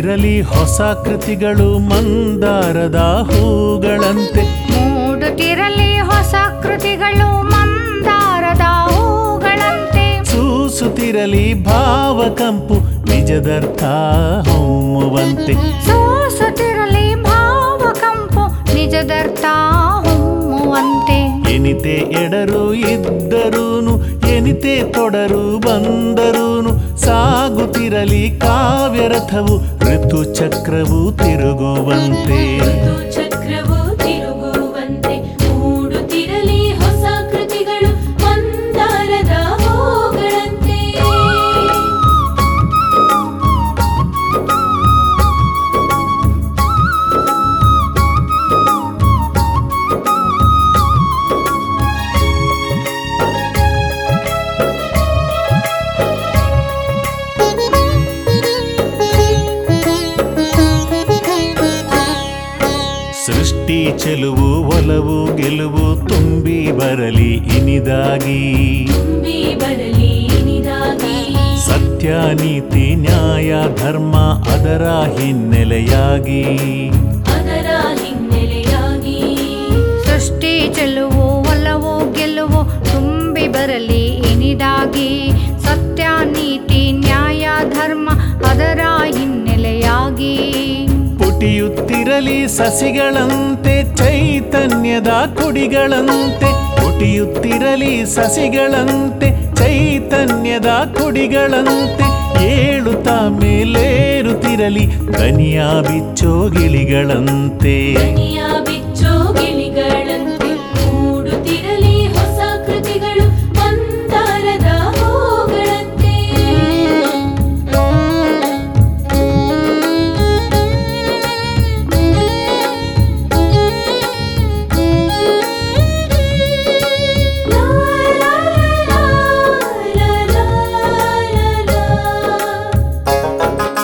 ಮೂಡುತ್ತಿರಲಿ ಹೊಸ ಕೃತಿಗಳು ಮಂದಾರದ ಹೂಗಳಂತೆ ಮೂಡುತ್ತಿರಲಿ ಹೊಸ ಕೃತಿಗಳು ಮಂದಾರದ ಹೂಗಳಂತೆ ಸೂಸುತ್ತಿರಲಿ ಭಾವಕಂಪು ನಿಜದರ್ಥ ಹೊಮ್ಮುವಂತೆ ಸೂಸುತ್ತಿರಲಿ ಭಾವಕಂಪು ನಿಜದರ್ಥ ಹೊಮ್ಮುವಂತೆ ಎನಿತೆ ಎಡರು ಇದ್ದರೂನು ಎನಿತೆ ತೊಡರು ಬಂದರೂನು ಸಾಗುತ್ತಿರಲಿ ಕಾವ್ಯರಥವು ಋತುಚಕ್ರವು ತಿರುಗುವಂತೆ ಋತು ಚಕ್ರವು ತಿರುಗುವಂತೆ ಮೂಡುತ್ತಿರಲಿ ಹೊಸ ಕೃತಿಗಳು ಮಂದಾರದ ಹೂಗಳಂತೆ ಸೃಷ್ಟಿ ಚೆಲುವು ಒಲವು ಗೆಲುವು ತುಂಬಿ ಬರಲಿ ಇನಿದಾಗಿ ತುಂಬಿ ಬರಲಿ ಇನಿದಾಗಿ ಸತ್ಯ ನೀತಿ ನ್ಯಾಯ ಧರ್ಮ ಅದರ ಹಿನ್ನೆಲೆಯಾಗಿ ಸೃಷ್ಟಿ ಚೆಲುವು ಒಲವು ಗೆಲುವು ತುಂಬಿ ಬರಲಿ ಇನಿದಾಗಿ ಸತ್ಯ ನೀತಿ ನ್ಯಾಯ ಧರ್ಮ ಅದರ ಹಿನ್ನೆಲೆಯಾಗಿ ಪುಟಿಯುತ್ತಿರಲಿ ಸಸಿಗಳಂತೆ ಚೈತನ್ಯದ ಕುಡಿಗಳಂತೆ ಪುಟಿಯುತ್ತಿರಲಿ ಸಸಿಗಳಂತೆ ಚೈತನ್ಯದ ಕುಡಿಗಳಂತೆ ಏಳುತ್ತಾ ಮೇಲೇರುತ್ತಿರಲಿ ದನಿಯ ಬಿಚ್ಚೋಗಿಳಿಗಳಂತೆ ದನಿಯ ಬಿಚ್ಚೋ ಗಿಳಿಗಳಂತೆ ಮೂಡುತ್ತಿರಲಿ ಹೊಸ ಕೃತಿಗಳು ಮಂದಾರದ ಹೂಗಳಂತೆ ಲಾ ಲಾ ಲಾ ಲಾ ಲಾ ಲಾ ಲಾ.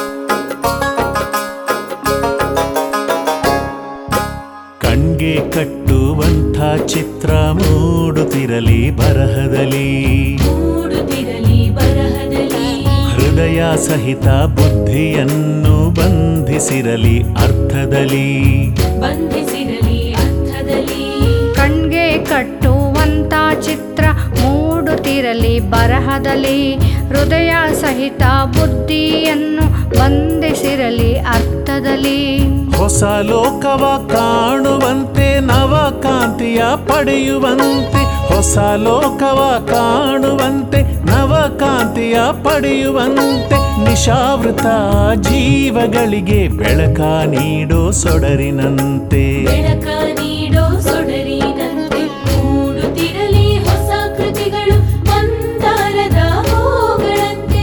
ಕಣ್ಗೆ ಕಟ್ಟುವಂಥ ಚಿತ್ರ ಮೂಡುತ್ತಿರಲಿ ಬರಹದಲ್ಲಿ ಮೂಡುತ್ತಿರಲಿ ಬರಹದಲ್ಲಿ ಹೃದಯ ಸಹಿತ ಬುದ್ಧಿಯನ್ನು ಬಂಧಿಸಿರಲಿ ಅರ್ಥದಲ್ಲಿ ಬಂಧಿಸಿರಲಿ ಅರ್ಥದಲ್ಲಿ ಕಣ್ಗೆ ಕಟ್ಟುವಂತ ಚಿತ್ರ ಮೂಡುತ್ತಿರಲಿ ಬರಹದಲ್ಲಿ ಹೃದಯ ಸಹಿತ ಬುದ್ಧಿಯನ್ನು ಬಂಧಿಸಿರಲಿ ಅರ್ಥದಲ್ಲಿ ಹೊಸ ಲೋಕವ ಕಾಣುವಂತೆ ನವಕಾಂತಿಯ ಪಡೆಯುವಂತೆ ಹೊಸ ಲೋಕವ ಕಾಣುವಂತೆ ನವಕಾಂತಿಯ ಪಡೆಯುವಂತೆ ನಿಶಾವೃತ ಜೀವಗಳಿಗೆ ಬೆಳಕ ನೀಡೋ ಸೊಡರಿನಂತೆ ಬೆಳಕ ನೀಡೋ ಸೊಡರಿನಂತೆ ಮೂಡುತ್ತಿರಲಿ ಹೊಸ ಕೃತಿಗಳು ಮಂದಾರದ ಹೂಗಳಂತೆ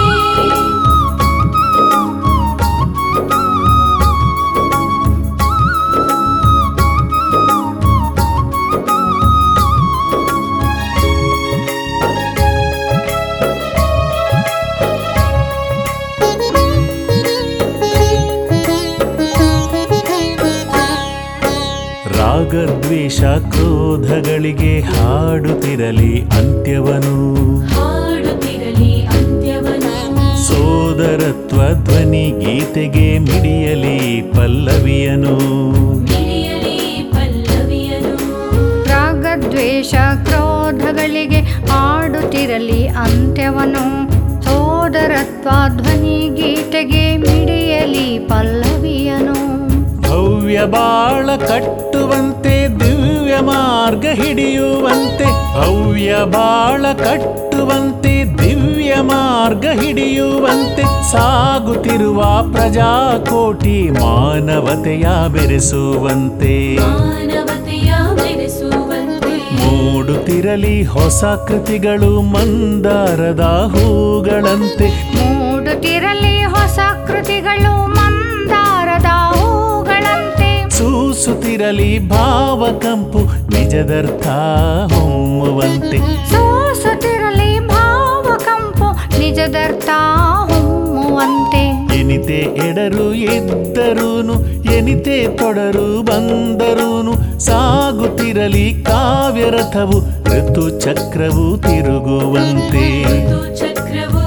ರಾಗದ್ವೇಷ ಕ್ರೋಧಗಳಿಗೆ ಹಾಡುತ್ತಿರಲಿ ಅಂತ್ಯವನು ಹಾಡುತ್ತಿರಲಿ ಅಂತ್ಯವನು ಸೋದರತ್ವ ಧ್ವನಿ ಗೀತೆಗೆ ಮಿಡಿಯಲಿ ಪಲ್ಲವಿಯನು ಮಿಡಿಯಲಿ ಪಲ್ಲವಿಯನು ರಾಗದ್ವೇಷ ಕ್ರೋಧಗಳಿಗೆ ಆಡುತ್ತಿರಲಿ ಅಂತ್ಯವನು ಸೋದರತ್ವ ಧ್ವನಿ ಗೀತೆಗೆ ಮಿಡಿಯಲಿ ಪಲ್ಲವಿಯನು ಭವ್ಯ ಬಾಳ ಕಟ್ಟುವಂತೆ ದಿವ್ಯ ಮಾರ್ಗ ಹಿಡಿಯುವಂತೆ ಭವ್ಯ ಬಾಳ ಕಟ್ಟುವಂತೆ ದಿವ್ಯ ಮಾರ್ಗ ಹಿಡಿಯುವಂತೆ ಸಾಗುತ್ತಿರುವ ಪ್ರಜಾಕೋಟಿ ಮಾನವತೆಯ ಬೆರೆಸುವಂತೆ ಮಾನವತೆಯ ಮೆರೆಸುವಂತೆ ಮೂಡುತ್ತಿರಲಿ ಹೊಸ ಕೃತಿಗಳು ಮಂದಾರದ ಹೂಗಳಂತೆ ಮೂಡುತ್ತಿರಲಿ ಹೊಸ ಕೃತಿಗಳು ಮಂದಾರದ ಹೂಗಳಂತೆ ಸೂಸುತ್ತಿರಲಿ ಭಾವಕಂಪು ನಿಜದರ್ಥ ಹೊಮ್ಮುವಂತೆ ಸೂಸುತ್ತಿರಲಿ ಭಾವಕಂಪು ನಿಜದರ್ಥ ಹೊಮ್ಮುವಂತೆ ಎನಿತೆ ಎಡರು ಇದ್ದರೂನು ಎನಿತೆ ತೊಡರು ಬಂದರೂನು ಸಾಗುತ್ತಿರಲಿ ಕಾವ್ಯರಥವು ಋತು ಚಕ್ರವು ತಿರುಗುವಂತೆ ಋತು ಚಕ್ರವು